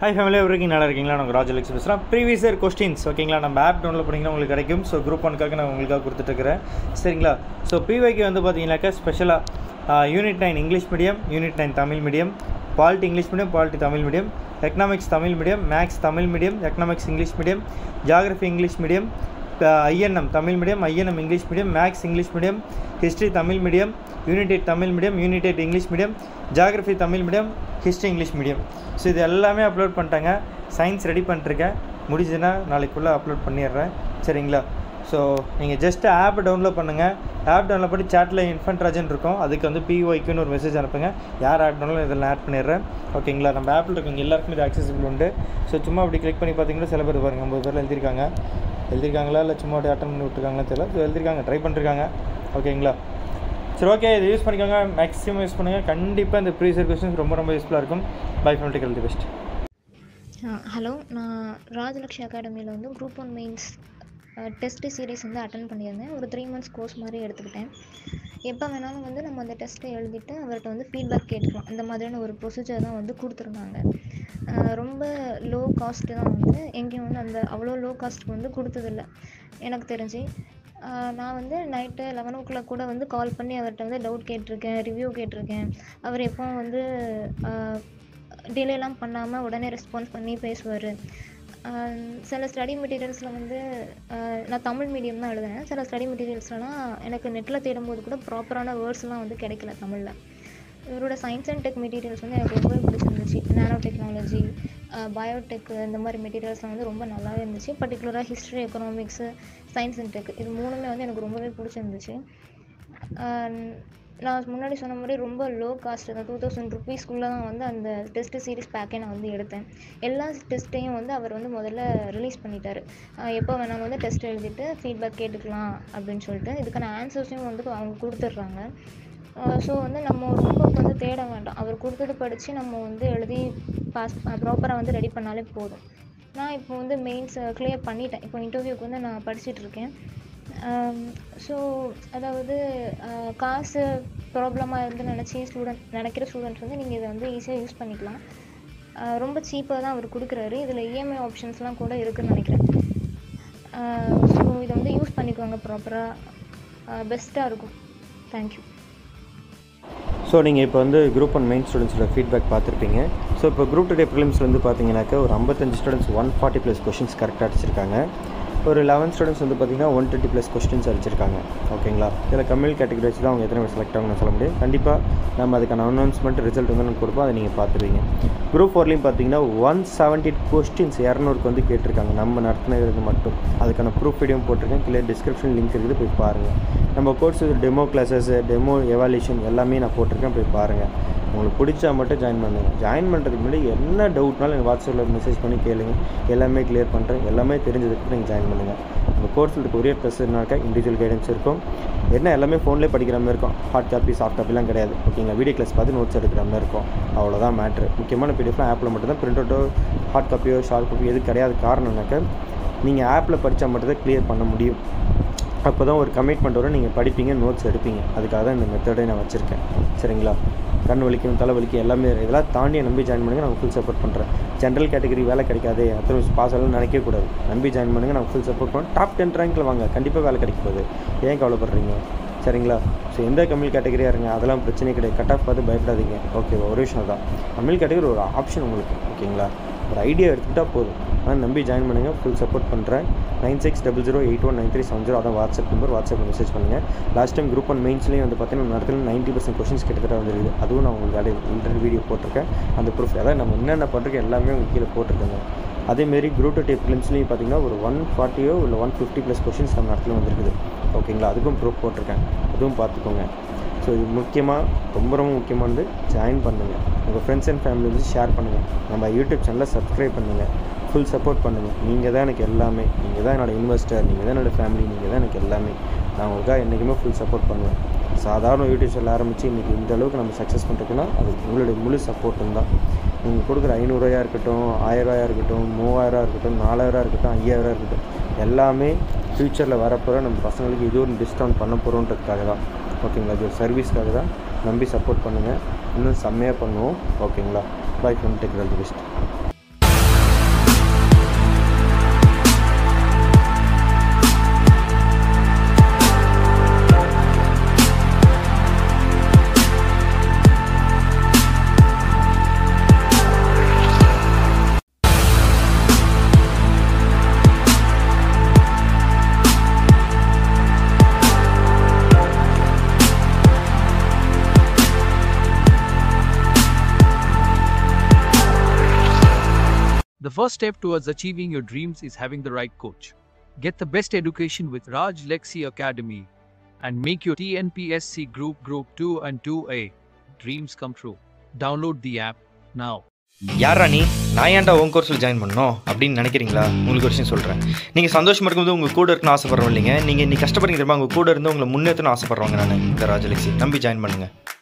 Hi family வரைக்கும் நல்லா இருக்கீங்களா நாங்கள் ராஜலக்ஷ்மி பேசுகிறேன் ப்ரீவியஸ் இயர் கொஸ்டின்ஸ் ஓகேங்களா நம்ம ஆப் டவுன்லோட் பண்ணிங்கன்னா உங்களுக்கு கிடைக்கும் ஸோ குரூப் ஒன்க்காக நான் உங்களுக்காக கொடுத்துட்ருக்கிறேன் சரிங்களா ஸோ பிவைக்கு வந்து பார்த்தீங்கன்னாக்கா ஸ்பெஷலாக unit nine English medium unit nine Tamil medium polity English medium polity Tamil medium economics Tamil medium maths Tamil medium economics English medium geography English medium INM Tamil medium INM English medium maths English medium history Tamil medium united Tamil medium united English medium geography Tamil medium history English medium so இது எல்லாமே upload பண்ணிட்டாங்க science ready பண்ணிட்டுருக்கேன் முடிஞ்சதுன்னா நாளைக்குள்ளே upload பண்ணிடுறேன் சரிங்களா so நீங்கள் just app download பண்ணுங்கள் ஆப் டவுன்லோட் பண்ணி சேட்டில் இன்ஃபன்ட் ராஜன் இருக்கும் அதுக்கு வந்து பிஒய்க்குன்னு ஒரு மெசேஜ் அனுப்புங்க யார் ஆப் டவுன்லோட் இதில் ஆட் பண்ணிடுறேன் ஓகேங்களா நம்ம ஆப்பில் இருக்கவங்க எல்லாருக்குமே இது அக்சசிபிள் உண்டு ஸோ சும்மா அப்படி கிளிக் பண்ணி பார்த்தீங்கன்னா சில பேர் பாருங்கள் ஐம்பது பேர் எழுதியிருக்காங்க எழுதியிருக்காங்களா இல்லை சும்மா அப்படியே அட்டன் பண்ணி விட்டுருக்காங்களா தெரியல ஸோ எழுதியிருக்காங்க ட்ரை பண்ணிருக்காங்க ஓகேங்களா சரி ஓகே இது யூஸ் பண்ணிக்கோங்க மேக்ஸிமம் யூஸ் பண்ணுங்கள் கண்டிப்பாக இந்த ப்ரீசர் கொஸ்டின்ஸ் ரொம்ப ரொம்ப யூஸ்ஃபுல்லாக இருக்கும் bye from tech the best hello நான் ராஜலக்ஷ்மி அகாடமியில் வந்து group one mains test series வந்து அட்டன் பண்ணியிருந்தேன் ஒரு த்ரீ மந்த்ஸ் கோர்ஸ் மாதிரி எடுத்துக்கிட்டேன் எப்போ வேணாலும் வந்து நம்ம அந்த டெஸ்ட்டை எழுதிட்டு அவர்கிட்ட வந்து ஃபீட்பேக் கேட்டுக்கலாம் அந்த மாதிரியான ஒரு ப்ரொசீஜர் தான் வந்து கொடுத்துருந்தாங்க ரொம்ப லோ காஸ்ட்டு தான் வந்து எங்கேயும் வந்து அந்த அவ்வளோ லோ காஸ்ட்டுக்கு வந்து கொடுத்ததில்ல எனக்கு தெரிஞ்சு நான் வந்து நைட்டு லெவன் ஓ கிளாக் கூட வந்து கால் பண்ணி அவர்கிட்ட வந்து டவுட் கேட்டிருக்கேன் ரிவ்யூ கேட்டிருக்கேன் அவர் எப்போ வந்து டிலேலாம் பண்ணாமல் உடனே ரெஸ்பான்ஸ் பண்ணி பேசுவார் சில ஸ்டடி மெட்டீரியல்ஸில் வந்து நான் தமிழ் மீடியம் தான் எழுதுனேன் சில ஸ்டடி மெட்டீரியல்ஸ்லாம் எனக்கு நெட்டில் தேடும்போது கூட ப்ராப்பரான வேர்ட்ஸ்லாம் வந்து கிடைக்கல தமிழில் இவரோட சயின்ஸ் அண்ட் டெக் மெட்டீரியல்ஸ் வந்து எனக்கு ரொம்பவே பிடிச்சிருந்துச்சு நேனோ டெக்னாலஜி பயோடெக் இந்த மாதிரி மெட்டீரியல்ஸ்லாம் வந்து ரொம்ப நல்லாவே இருந்துச்சு பர்டிகுலராக history economics science and tech இது மூணுமே வந்து எனக்கு ரொம்பவே பிடிச்சிருந்துச்சு நான் முன்னாடி சொன்ன மாதிரி ரொம்ப லோ காஸ்ட் தான் டூ தௌசண்ட் ருபீஸ்க்குள்ளே தான் வந்து அந்த டெஸ்ட் சீரிஸ் பேக்கே நான் வந்து எடுத்தேன் எல்லா டெஸ்ட்டையும் வந்து அவர் வந்து முதல்ல ரிலீஸ் பண்ணிட்டார் எப்போ வேணாலும் வந்து டெஸ்ட் எழுதிட்டு ஃபீட்பேக் கேட்டுக்கலாம் அப்படின்னு சொல்லிட்டு இதுக்கான ஆன்சர்ஸையும் வந்து அவங்க கொடுத்துட்றாங்க ஸோ வந்து நம்ம ரொம்ப வந்து தேட வேண்டாம் அவர் கொடுத்தது படித்து நம்ம வந்து எழுதி பாஸ் ப்ராப்பராக வந்து ரெடி பண்ணாலே போதும் நான் இப்போ வந்து மெயின்ஸ் கிளியர் பண்ணிட்டேன் இப்போ இன்டர்வியூக்கு வந்து நான் படிச்சுட்டு இருக்கேன் ஸோ அதாவது காசு ப்ராப்ளமாக இருந்து நினச்சி ஸ்டூடெண்ட் நினைக்கிற ஸ்டூடெண்ட்ஸ் வந்து நீங்கள் இதை வந்து ஈஸியாக யூஸ் பண்ணிக்கலாம் ரொம்ப சீப்பாக தான் அவர் கொடுக்குறாரு இதில் இஎம்ஐ ஆப்ஷன்ஸ்லாம் கூட இருக்குதுன்னு நினைக்கிறேன் ஸோ இதை வந்து யூஸ் பண்ணிக்கோங்க ப்ராப்பராக பெஸ்ட்டாக இருக்கும் தேங்க்யூ ஸோ நீங்கள் இப்போ வந்து குரூப் ஒன் மெயின் ஸ்டூடெண்ட்ஸோட ஃபீட்பேக் பார்த்துருப்பீங்க ஸோ இப்போ குரூப் டூ டே ப்ரிலிம்ஸ் வந்து பார்த்தீங்கன்னாக்கா ஒரு ஐம்பத்தஞ்சு students one forty plus questions கரெக்டாக அடிச்சிருக்காங்க ஒரு லெவன் ஸ்டூடெண்ட்ஸ் வந்து பார்த்திங்கன்னா ஒன் டுவெண்ட்டி ப்ளஸ் கொஸ்டின்ஸ் அடிச்சிருக்காங்க ஓகேங்களா இதில் கம்மில் கேட்டகரி வச்சு தான் அவங்க எத்தனை பேர் செலக்ட் ஆகணும்னு சொல்ல முடியும் கண்டிப்பாக நம்ம அதுக்கான அனௌன்ஸ்மெண்ட் ரிசல்ட் வந்து நம்ம கொடுப்போம் அதை நீங்கள் பார்த்துருவீங்க குரூப் ஃபோர்லேயும் பார்த்தீங்கன்னா ஒன் செவன்ட்டி கொஸ்டின்ஸ் இரநூறுக்கு வந்து கேட்டிருக்காங்க நம்ம நடத்தினது மட்டும் அதுக்கான ப்ரூஃப் வீடியோ போட்டிருக்கேன் கீழே டிஸ்கிரிப்ஷன் லிங்க் இருக்குது போய் பாருங்கள் நம்ம course demo classes demo evaluation எல்லாமே நான் போட்டிருக்கேன் போய் பாருங்கள் உங்களுக்கு பிடிச்சா மட்டும் ஜாயின் பண்ணுங்கள் ஜாயின் பண்ணுறதுக்கு முன்னாடி என்ன டவுட்னாலும் எனக்கு வாட்ஸ்அப்பில் மெசேஜ் பண்ணி கேளுங்க எல்லாமே கிளியர் பண்ணுறேன் எல்லாமே தெரிஞ்சதுக்கு நீங்கள் ஜாயின் பண்ணுங்கள் உங்கள் கோர்ஸில் கொரியர் ப்ளஸ்னாக்கா இண்டிவிஜுவல் கைடன்ஸ் இருக்கும் என்ன எல்லாமே ஃபோன்லேயே படிக்கிற மாதிரி இருக்கும் ஹார்ட் காப்பி சாஃப்ட் காப்பிலாம் கிடையாது ஓகேங்களா வீடியோ கிளாஸ் பார்த்து நோட்ஸ் எடுக்கிற மாதிரி இருக்கும் அவ்வளோதான் மேட்ரு முக்கியமான பிடிஎஃப்லாம் ஆப்பில் மட்டும் தான் பிரிண்ட் அவுட்டோ ஹார்ட் காப்பியோ ஷார்ட் காப்பியோ எது கிடையாது காரணம்னாக்கா நீங்கள் ஆப்பில் படித்தா மட்டும் தான் கிளியர் பண்ண முடியும் அப்போ தான் ஒரு கமிட்மெண்ட் வரும் நீங்கள் படிப்பீங்க நோட்ஸ் எடுப்பீங்க அதுக்காக தான் இந்த மெத்தடை நான் வச்சுருக்கேன் சரிங்களா கண் வலிக்கும் தலை வலிக்கும் எல்லாமே இதெல்லாம் தாண்டி நம்பி ஜாயின் பண்ணுங்கள் நான் ஃபுல் சப்போர்ட் பண்ணுறேன் ஜென்ரல் கேட்டகரி வேலை கிடைக்காது அத்தனை பாஸ் ஆகலாம் நினைக்கவே கூடாது நம்பி ஜாயின் பண்ணுங்கள் நான் ஃபுல் சப்போர்ட் பண்ணுறேன் டாப் டென் ரேங்கில் வாங்க கண்டிப்பாக வேலை கிடைக்க போகுது ஏன் கவலைப்படுறீங்க சரிங்களா ஸோ எந்த கம்மில் கேட்டகரியாக இருங்க அதெல்லாம் பிரச்சனை கிடையாது கட் ஆஃப் பார்த்து பயப்படாதீங்க ஓகே ஒரு விஷயம் தான் கம்மில் கேட்டகரி ஒரு ஆப்ஷன் உங்களுக்கு ஓகேங்களா ஒரு ஐடியா எடுத்துக்கிட்டால் போதும் ஆனால் நம்பி ஜாயின் பண்ணுங்கள் ஃபுல் சப்போர்ட் பண்ணுறேன் nine six double zero eight one nine three seven zero அதான் வாட்ஸ்அப் நம்பர் வாட்ஸ்அப்பில் மெசேஜ் பண்ணுங்கள் லாஸ்ட் டைம் குரூப் ஒன் மெயின்ஸ்லேயும் வந்து பார்த்தீங்கன்னா இடத்துல நைன்ட்டி பர்சன்ட் கொஷின்ஸ் கிட்டத்தட்ட வந்துருக்குது அதுவும் நான் உங்களுக்கு வேலை இன்டர்வியூ வீடியோ போட்டிருக்கேன் அந்த ப்ரூஃப் அதாவது நம்ம என்னென்ன பண்ணுறோம் எல்லாமே உங்களுக்கு கீழே போட்டிருக்கேங்க அதேமாரி குரூப் டூ டே ஃபிலிம்ஸ்லேயும் பார்த்தீங்கன்னா ஒரு ஒன் ஃபார்ட்டியோ இல்லை ஒன் ஃபிஃப்டி ப்ளஸ் கொஷின்ஸ் நம்ம இடத்துல வந்துருக்குது ஓகேங்களா அதுக்கும் ப்ரூஃப் போட்டிருக்கேன் அதுவும் பார்த்துக்கோங்க ஸோ இது முக்கியமாக ரொம்ப ரொம்ப முக்கியமானது ஜாயின் பண்ணுங்கள் உங்கள் ஃப்ரெண்ட்ஸ் அண்ட் ஃபேமிலி வந்து ஷேர் பண்ணுங்கள் நம்ம யூடியூப் சேனலை சப்ஸ்கிரைப் பண்ணுங்கள் ஃபுல் சப்போர்ட் பண்ணுங்கள் நீங்கள் தான் எனக்கு எல்லாமே நீங்கள் தான் என்னோடய இன்வெஸ்டர் நீங்கள் தான் என்னோடய ஃபேமிலி நீங்கள் தான் எனக்கு எல்லாமே நான் உங்களுக்காக என்றைக்குமே ஃபுல் சப்போர்ட் பண்ணுவேன் சாதாரண யூடியூப் சேனல் ஆரம்பித்து இன்றைக்கி இந்த அளவுக்கு நம்ம சக்ஸஸ் பண்ணுறதுக்குன்னா அது உங்களுடைய முழு சப்போர்ட்டும் தான் நீங்கள் கொடுக்குற ஐநூறுரூவாயா இருக்கட்டும் ஆயிரரூவாயா இருக்கட்டும் மூவாயிரரூவா இருக்கட்டும் நாலாயிரரூவா இருக்கட்டும் ஐயாயிரரூவா இருக்கட்டும் எல்லாமே ஃப்யூச்சரில் வரப்போகிற நம்ம பசங்களுக்கு இது ஒரு டிஸ்கவுண்ட் பண்ண போகிறோன்றதுக்காக தான் ஓகேங்களா இது ஒரு சர்வீஸ்க்காக தான் நம்பி சப்போர்ட் பண்ணுங்கள் இன்னும் செம்மையாக பண்ணுவோம் ஓகேங்களா bye from tech best The first step towards achieving your dreams is having the right coach. Get the best education with Raj Lexi Academy and make your TNPSC Group Group 2 and 2A dreams come true. Download the app now. யாரா நீ நான் ஏன்டா உன் கோர்ஸில் join பண்ணணும் அப்படின்னு நினைக்கிறீங்களா உங்களுக்கு ஒரு விஷயம் சொல்கிறேன் நீங்கள் சந்தோஷமாக இருக்கும்போது உங்கள் கூட இருக்குன்னு ஆசைப்படுறோம் இல்லைங்க நீங்கள் நீ கஷ்டப்படுறீங்க தெரியுமா உங்கள் கூட இருந்து உங்களை முன்னேற்றணும் ஆசைப்படுறவங்க நான் இந்த ராஜலட்சுமி நம்பி ஜாயின் பண்ணுங்கள்